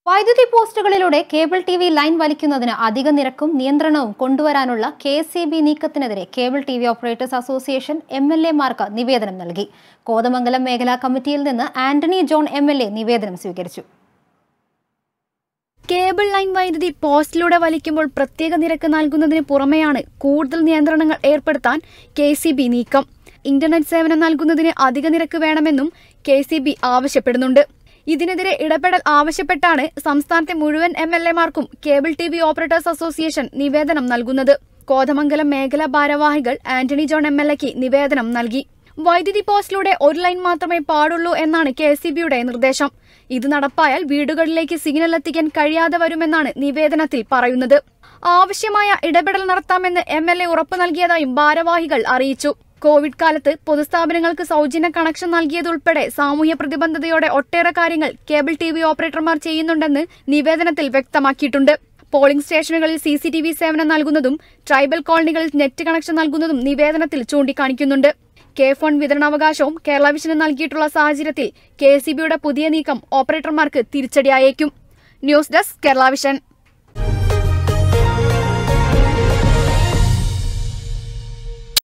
വൈദ്യുതി പോസ്റ്റുകളിലൂടെ cable T V line വലിക്കുന്നതിന് അധിക നിരക്കും നിയന്ത്രണവും കൊണ്ടുവരാനുള്ള കെ എസ് ഇ ബി നീക്കത്തിനെതിരെ cable T V operators association M L എമാർക്ക് നിവേദനം നൽകി കോതമംഗലം മേഖലാ കമ്മിറ്റിയിൽ നിന്ന് Antony John M L A നിവേദനം സ്വീകരിച്ചു കേബിൾ ലൈൻ വൈദ്യുതി പോസ്റ്റിലൂടെ വലിക്കുമ്പോൾ പ്രത്യേക നിരക്ക് നൽകുന്നതിന് പുറമെയാണ് കൂടുതൽ നിയന്ത്രണങ്ങൾ ഏർപ്പെടുത്താൻ കെ സി ബി നീക്കം ഇന്റർനെറ്റ് സേവനം നൽകുന്നതിന് അധിക നിരക്ക് വേണമെന്നും കെ സി ബി ആവശ്യപ്പെടുന്നുണ്ട് ഇതിനെതിരെ ഇടപെടൽ ആവശ്യപ്പെട്ടാണ് സംസ്ഥാനത്തെ മുഴുവൻ എം എൽ എമാർക്കും cable T V operators association നിവേദനം നൽകുന്നത് കോതമംഗലം മേഖലാ ഭാരവാഹികൾ ആന്റണി ജോൺ എം എൽ എക്ക് നിവേദനം നൽകി വൈദ്യുതി പോസ്റ്റിലൂടെ ഒരു ലൈൻ മാത്രമേ പാടുള്ളൂ എന്നാണ് കെ എസ് ബിയുടെ നിർദ്ദേശം ഇത് നടപ്പായാൽ വീടുകളിലേക്ക് സിഗ്നൽ എത്തിക്കാൻ കഴിയാതെ വരുമെന്നാണ് നിവേദനത്തിൽ പറയുന്നത് ആവശ്യമായ ഇടപെടൽ നടത്താമെന്ന് എം എൽ എ ഉറപ്പു നൽകിയതായും ഭാരവാഹികൾ അറിയിച്ചു കോവിഡ് കാലത്ത് പൊതുസ്ഥാപനങ്ങൾക്ക് സൗജന്യ കണക്ഷൻ നൽകിയതുൾപ്പെടെ സാമൂഹ്യ പ്രതിബദ്ധതയോടെ ഒട്ടേറെ കാര്യങ്ങൾ കേബിൾ ടി വി ഓപ്പറേറ്റർമാർ ചെയ്യുന്നുണ്ടെന്ന് നിവേദനത്തിൽ വ്യക്തമാക്കിയിട്ടുണ്ട് പോളിംഗ് സ്റ്റേഷനുകളിൽ സി സി ടി വി സേവനം നൽകുന്നതും ട്രൈബൽ കോളനികളിൽ നെറ്റ് കണക്ഷൻ നൽകുന്നതും നിവേദനത്തിൽ ചൂണ്ടിക്കാണിക്കുന്നുണ്ട് കെ ഫോൺ വിതരണാവകാശവും കേരള വിഷന് നൽകിയിട്ടുള്ള സാഹചര്യത്തിൽ കെ എസ് പുതിയ നീക്കം ഓപ്പറേറ്റർമാർക്ക് തിരിച്ചടിയായേക്കും ന്യൂസ് ഡെസ്ക് കേരള വിഷൻ